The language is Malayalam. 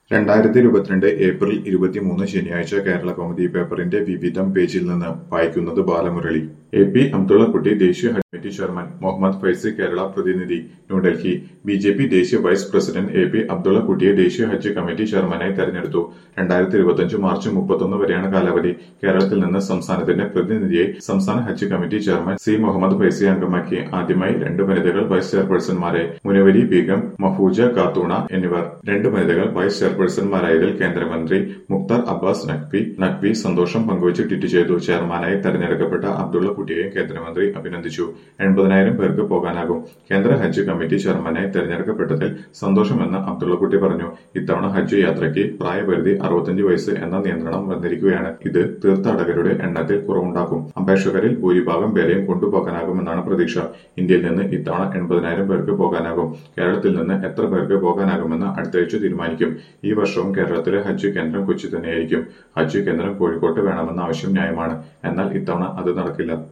രണ്ടായിരത്തി ഇരുപത്തിരണ്ട് ഏപ്രിൽ ഇരുപത്തിമൂന്ന് ശനിയാഴ്ച കേരള കൗമുദി പേപ്പറിന്റെ വിവിധം പേജിൽ നിന്ന് വായിക്കുന്നത് ബാലമുരളി എ പി അബ്ദുള്ളക്കുട്ടി ദേശീയ ഹജ്ജ് കമ്മിറ്റി ചെയർമാൻ മുഹമ്മദ് ഫൈസി കേരള പ്രതിനിധി ന്യൂഡൽഹി ബി ജെ പി ദേശീയ വൈസ് പ്രസിഡന്റ് എ പി അബ്ദുള്ളക്കുട്ടിയെ ദേശീയ ഹജ്ജ് കമ്മിറ്റി ചെയർമാനായി തെരഞ്ഞെടുത്തു രണ്ടായിരത്തി ഇരുപത്തിയഞ്ച് മാർച്ച് മുപ്പത്തൊന്ന് വരെയാണ് കാലാവധി കേരളത്തിൽ നിന്ന് സംസ്ഥാനത്തിന്റെ പ്രതിനിധിയെ സംസ്ഥാന ഹജ്ജ് committee chairman C Muhammad Faizy അംഗമാക്കി ആദ്യമായി രണ്ട് വനിതകൾ വൈസ് ചെയർപേഴ്സൺമാരെ മുനവരി ബീഗം മഫൂജ ഖാത്തൂണ എന്നിവർ രണ്ട് വനിതകൾ വൈസ് ചെയർപേഴ്സൺമാരായതിൽ കേന്ദ്രമന്ത്രി മുക്താർ അബ്ബാസ് നഖ്വി നഖ്വി സന്തോഷം പങ്കുവച്ച് ട്വീറ്റ് ചെയ്തു ചെയർമാനായി തെരഞ്ഞെടുക്കപ്പെട്ട അബ്ദുള്ളക്കുട്ടിയെയും കേന്ദ്രമന്ത്രി അഭിനന്ദിച്ചു എൺപതിനായിരം പേർക്ക് പോകാനാകും കേന്ദ്ര ഹജ്ജ് കമ്മിറ്റി ചെയർമാനായി തെരഞ്ഞെടുക്കപ്പെട്ടതിൽ സന്തോഷമെന്ന് അബ്ദുള്ളക്കുട്ടി പറഞ്ഞു ഇത്തവണ ഹജ്ജ് യാത്രയ്ക്ക് പ്രായപരിധി അറുപത്തഞ്ച് വയസ്സ് എന്ന നിയന്ത്രണം വന്നിരിക്കുകയാണ് ഇത് തീർത്ഥാടകരുടെ എണ്ണത്തിൽ കുറവുണ്ടാക്കും അപേക്ഷകരിൽ ഭൂരിഭാഗം പേരെയും കൊണ്ടുപോകാനാകുമെന്നാണ് പ്രതീക്ഷ ഇന്ത്യയിൽ നിന്ന് ഇത്തവണ എൺപതിനായിരം പേർക്ക് പോകാനാകും കേരളത്തിൽ നിന്ന് എത്ര പേർക്ക് പോകാനാകുമെന്ന് അടുത്തയാഴ്ച തീരുമാനിക്കും ഈ വർഷവും കേരളത്തിലെ ഹജ്ജ് കേന്ദ്രം കൊച്ചി തന്നെയായിരിക്കും ഹജ്ജ് കേന്ദ്രം കോഴിക്കോട്ട് വേണമെന്ന ആവശ്യം ന്യായമാണ് എന്നാൽ ഇത്തവണ അത് നടക്കില്ല